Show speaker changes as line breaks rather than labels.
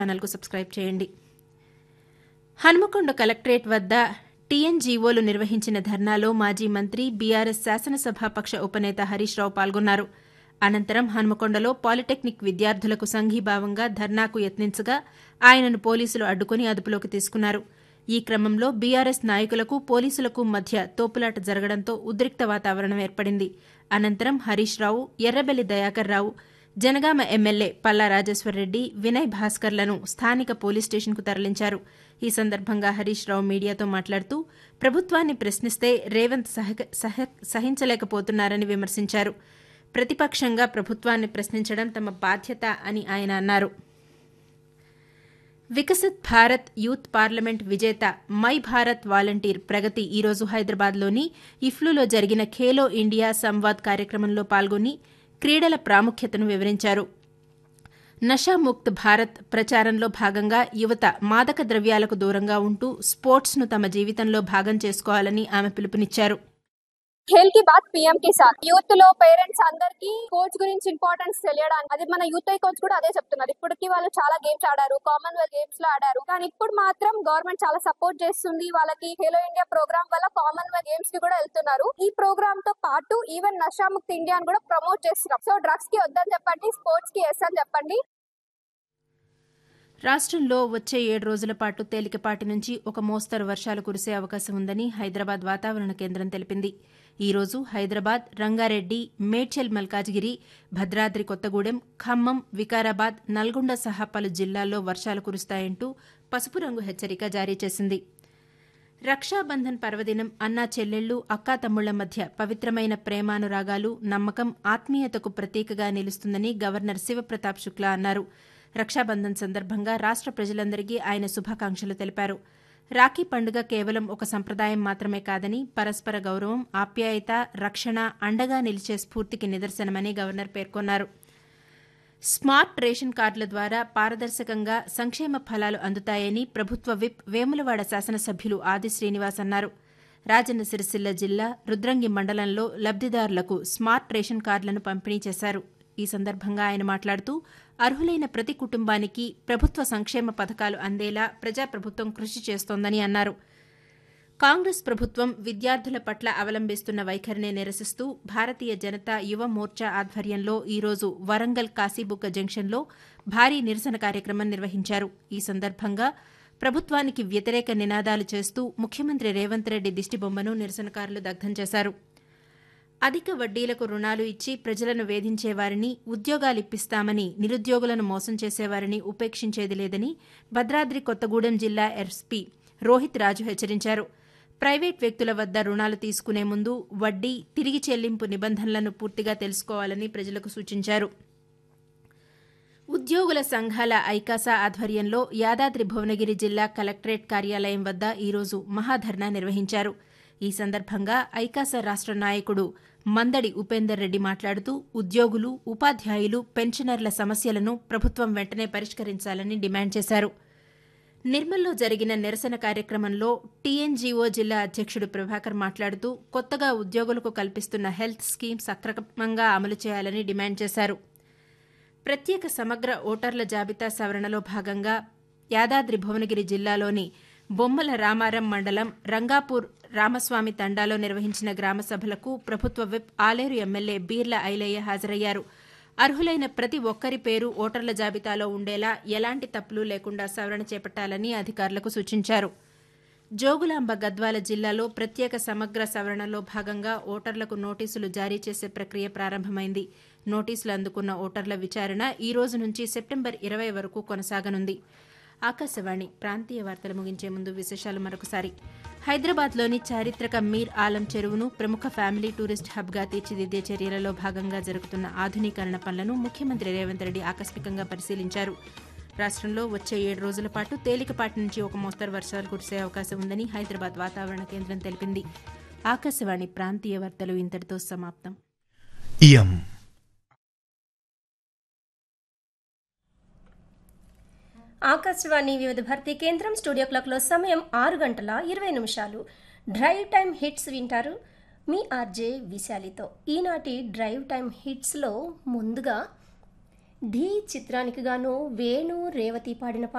ఛానల్కు సబ్స్క్రైబ్ చేయండి హన్మకొండ కలెక్టరేట్ వద్ద టీఎన్జీఓలు నిర్వహించిన ధర్నాలో మాజీ మంత్రి బీఆర్ఎస్ శాసనసభాపక్ష ఉపనేత హరీష్ రావు పాల్గొన్నారు అనంతరం హన్మకొండలో పాలిటెక్నిక్ విద్యార్థులకు సంఘీభావంగా ధర్నాకు యత్నించగా ఆయనను పోలీసులు అడ్డుకుని అదుపులోకి తీసుకున్నారు ఈ క్రమంలో బీఆర్ఎస్ నాయకులకు పోలీసులకు మధ్య తోపులాట జరగడంతో ఉద్రిక్త వాతావరణం ఏర్పడింది అనంతరం హరీష్ రావు ఎర్రబెల్లి దయాకర్ రావు జనగామ ఎమ్మెల్యే పల్లా రాజేశ్వరరెడ్డి వినయ్ భాస్కర్లను స్థానిక పోలీస్ స్టేషన్కు తరలించారు ఈ సందర్భంగా హరీష్ రావు మీడియాతో మాట్లాడుతూ ప్రభుత్వాన్ని ప్రశ్నిస్తే రేవంత్ సహక- సహ- సహించలేకపోతున్నారని విమర్శించారు ప్రతిపక్షంగా ప్రభుత్వాన్ని ప్రశ్నించడం తమ బాధ్యత అని ఆయన అన్నారు వికసిత్ భారత్ యూత్ పార్లమెంట్ విజేత మై భారత్ వాలంటీర్ ప్రగతి ఈరోజు హైదరాబాద్లోని ఇఫ్లులో జరిగిన ఖేలో ఇండియా సంవాద్ కార్యక్రమంలో పాల్గొని క్రీడల ప్రాముఖ్యతను వివరించారు నషాముక్త్ భారత్ ప్రచారంలో భాగంగా యువత మాదక ద్రవ్యాలకు దూరంగా ఉంటూ స్పోర్ట్స్ను తమ జీవితంలో భాగం చేసుకోవాలని ఆమె పిలుపునిచ్చారు
ఖేల్ కి బాత్ పిఎం కి సాత్ యూత్ లో పేరెంట్స్ అందరికి కోచ్ గురించి ఇంపార్టెన్స్ తెలియడానికి అది మన యూత్ ఐ కోచ్ కూడా అదే చెప్తున్నారు ఇప్పటికి వాళ్ళు చాలా గేమ్స్ ఆడారు కామన్వెల్త్ గేమ్స్ లో ఆడారు కానీ ఇప్పుడు మాత్రం గవర్నమెంట్ చాలా సపోర్ట్ చేస్తుంది వాళ్ళకి ఖేలో ఇండియా ప్రోగ్రామ్ వల్ల కామన్వెల్త్ గేమ్స్ కి కూడా వెళ్తున్నారు ఈ ప్రోగ్రామ్ తో పాటు ఈవెన్ నషాముక్తి ఇండియా అని కూడా ప్రమోట్ చేస్తున్నాం సో డ్రగ్స్ కి వద్దని చెప్పండి స్పోర్ట్స్ కి ఎస్ అని చెప్పండి
రాష్ట్రంలో వచ్చే ఏడు రోజుల పాటు తేలికపాటి నుంచి ఒక మోస్తరు వర్షాలు కురిసే అవకాశం ఉందని హైదరాబాద్ వాతావరణ కేంద్రం తెలిపింది ఈ రోజు హైదరాబాద్ రంగారెడ్డి మేడ్చల్ మల్కాజ్గిరి భద్రాద్రి కొత్తగూడెం ఖమ్మం వికారాబాద్ నల్గొండ సహా పలు జిల్లాల్లో వర్షాలు కురుస్తాయంటూ పసుపు రంగు హెచ్చరిక జారీ చేసింది రక్షాబంధన్ పర్వదినం అన్నా చెల్లెళ్లు అక్కా తమ్ముళ్ల మధ్య పవిత్రమైన ప్రేమానురాగాలు నమ్మకం ఆత్మీయతకు ప్రతీకగా నిలుస్తుందని గవర్నర్ శివప్రతాప్ శుక్లా అన్నారు రక్షాబంధన్ సందర్భంగా రాష్ట ప్రజలందరికీ ఆయన శుభాకాంక్షలు తెలిపారు రాఖీ పండుగ కేవలం ఒక సంప్రదాయం మాత్రమే కాదని పరస్పర గౌరవం ఆప్యాయత రక్షణ అండగా నిలిచే స్ఫూర్తికి నిదర్శనమని గవర్నర్ పేర్కొన్నారు స్మార్ట్ రేషన్ కార్డుల ద్వారా పారదర్శకంగా సంక్షేమ ఫలాలు అందుతాయని ప్రభుత్వ విప్ వేములవాడ శాసనసభ్యులు ఆది శ్రీనివాస్ అన్నారు రాజన్న సిరిసిల్ల జిల్లా రుద్రంగి మండలంలో లబ్దిదారులకు స్మార్ట్ రేషన్ కార్డులను పంపిణీ చేశారు ఈ సందర్భంగా ఆయన మాట్లాడుతూ అర్హులైన ప్రతి కుటుంబానికి ప్రభుత్వ సంక్షేమ పథకాలు అందేలా ప్రజాప్రభుత్వం కృషి చేస్తోందని అన్నారు కాంగ్రెస్ ప్రభుత్వం విద్యార్థుల పట్ల అవలంబిస్తున్న వైఖరిని నిరసిస్తూ భారతీయ జనతా యువ మోర్చా ఆధ్వర్యంలో ఈరోజు వరంగల్ కాశీబుక్క జంక్షన్లో భారీ నిరసన కార్యక్రమం నిర్వహించారు ఈ సందర్భంగా ప్రభుత్వానికి వ్యతిరేక నినాదాలు చేస్తూ ముఖ్యమంత్రి రేవంత్ రెడ్డి దిష్టిబొమ్మను నిరసనకారులు దగ్ధం చేశారు అధిక వడ్డీలకు రుణాలు ఇచ్చి ప్రజలను వేధించే వారిని ఉద్యోగాలిప్పిస్తామని నిరుద్యోగులను మోసం చేసేవారిని ఉపేక్షించేది లేదని భద్రాద్రి కొత్తగూడెం జిల్లా ఎస్పీ రోహిత్ రాజు హెచ్చరించారు ప్రైవేట్ వ్యక్తుల వద్ద రుణాలు తీసుకునే ముందు వడ్డీ తిరిగి చెల్లింపు నిబంధనలను పూర్తిగా తెలుసుకోవాలని ప్రజలకు సూచించారు ఉద్యోగుల సంఘాల ఐకాసా ఆధ్వర్యంలో యాదాద్రి భువనగిరి జిల్లా కలెక్టరేట్ కార్యాలయం వద్ద ఈరోజు మహాధర్నా నిర్వహించారు ఈ సందర్భంగా ఐకాసా రాష్ట నాయకుడు మందడి ఉపేందర్ రెడ్డి మాట్లాడుతూ ఉద్యోగులు ఉపాధ్యాయులు పెన్షనర్ల సమస్యలను ప్రభుత్వం వెంటనే పరిష్కరించాలని డిమాండ్ చేశారు నిర్మల్లో జరిగిన నిరసన కార్యక్రమంలో టీఎన్జీఓ జిల్లా అధ్యక్షుడు ప్రభాకర్ మాట్లాడుతూ కొత్తగా ఉద్యోగులకు కల్పిస్తున్న హెల్త్ స్కీమ్ సక్రమంగా అమలు చేయాలని డిమాండ్ చేశారు ప్రత్యేక సమగ్ర ఓటర్ల జాబితా సవరణలో భాగంగా యాదాద్రి భువనగిరి జిల్లాలోని బొమ్మల రామారం మండలం రంగాపూర్ రామస్వామి తండాలో నిర్వహించిన గ్రామ సభలకు ప్రభుత్వ విప్ ఆలేరు ఎమ్మెల్యే బీర్ల ఐలయ్య హాజరయ్యారు అర్హులైన ప్రతి ఒక్కరి పేరు ఓటర్ల జాబితాలో ఉండేలా ఎలాంటి తప్పులు లేకుండా సవరణ చేపట్టాలని అధికారులకు సూచించారు జోగులాంబ గద్వాల జిల్లాలో ప్రత్యేక సమగ్ర సవరణలో భాగంగా ఓటర్లకు నోటీసులు జారీ చేసే ప్రక్రియ ప్రారంభమైంది నోటీసులు అందుకున్న ఓటర్ల విచారణ ఈ రోజు నుంచి సెప్టెంబర్ ఇరవై వరకు కొనసాగనుంది ఆకాశవాణి ప్రాంతీయ వార్తలు ముగించే ముందు విశేషాలు మరొకసారి హైదరాబాద్లోని చారిత్రక మీర్ ఆలం చెరువును ప్రముఖ ఫ్యామిలీ టూరిస్ట్ హబ్గా తీర్చిదిద్దే చర్యలలో భాగంగా జరుగుతున్న ఆధునీకరణ పనులను ముఖ్యమంత్రి రేవంత్ రెడ్డి ఆకస్మికంగా పరిశీలించారు రాష్ట్రంలో వచ్చే ఏడు రోజుల పాటు తేలికపాటి నుంచి ఒక మోస్తరు వర్షాలు కురిసే అవకాశం ఉందని హైదరాబాద్ వాతావరణ కేంద్రం తెలిపింది ఆకాశవాణి ప్రాంతీయ వార్తలు ఇంతటితో సమాప్తం
ఇయం
ఆకాశవాణి వివిధ భారతి కేంద్రం స్టూడియో క్లాక్లో సమయం ఆరు గంటల ఇరవై నిమిషాలు డ్రైవ్ టైం హిట్స్ వింటారు మీ ఆర్జే విశాలితో ఈనాటి డ్రైవ్ టైం హిట్స్లో ముందుగా ఢీ చిత్రానికి గాను వేణు రేవతి పాడిన పాట